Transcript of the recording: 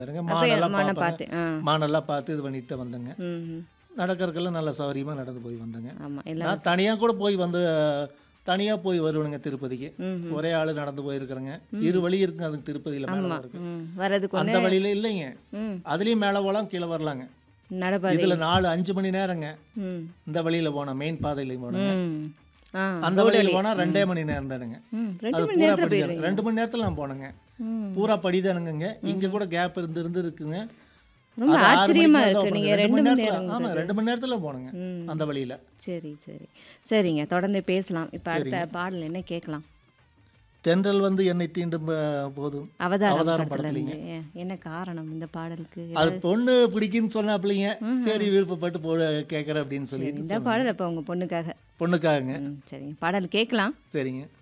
பாருங்க அப்ப மானெல்லாம் மானை பார்ப்பேங்க பார்த்து ஆ மானெல்லாம் பார்த்து இது பண்ணிட்டு தான் வந்தேங்க ம் ம். நடக்கறதுக்கெல்லாம் நல்ல சௌகரியமாக நடந்து போய் வந்தேங்க ஆமா எல்லாம் நான் தனியாக கூட போய் வந்து தனியாக போய் வருவேனுங்க திருப்பதிக்கு ம் ம். ஒரே ஆள் நடந்து போயிருக்கிறேங்க இரு வழி இருக்குங்க அதுக்கு திருப்பதியில் மேலே ஆமா இருக்கு ம் வர்றதுக்கு அந்த ஒன்று வழியில இல்லைங்க ம் அதுலேயும் மேலே போகலாம் கீழே வரலாங்க நடப்பாதை இதில் நாலு அஞ்சு மணி நேரங்க ம் இந்த வழியில் போனோம் மெயின் பாதையில் போனோங்க ம் ஆ அந்த வழியில் போனால் ரெண்டே மணி நேரம் தானுங்க ம் ரெண்டு அது மணி பூரா நேரத்தில் படி போயிடுவீங்க ரெண்டு மணி நேரத்தில் நான் போனேங்க ம் பூரா படிதானுங்க இங்கே கூட கேப் இருந்து இருந்து இருக்குங்க ரொம்ப அது ஆறு ஆச்சரியமா மணிக்கு இருக்கு தான் நீங்க போனோங்க. ரெண்டு மணி நேரத்துல நேரம் ஆமாம் ரெண்டு மணி நேரத்தில் போனோங்க ம் அந்த வழியில் சரி சரி சரிங்க தொடர்ந்து பேசலாம் இப்போ அடுத்த பாடல் என்ன கேட்கலாம் தென்றல் வந்து என்னை தீண்டும் ப- போதும் அவதாரம் அவதாரம் படத்துல படத்துலீங்க. இருந்து ஏ- என்ன காரணம் இந்த பாடலுக்கு அது பொண்ணு பிடிக்குன்னு சொன்னாப்பிள்ளைங்க சரி விருப்பப்பட்டு போ கேட்குறேன் அப்படின்னு சரி, சொல்லிட்டு இந்த பாடல் அப்போ உங்க பொண்ணுக்காக பொண்ணுக்காகங்க ம் சரிங்க பாடல் கேட்கலாம் சரிங்க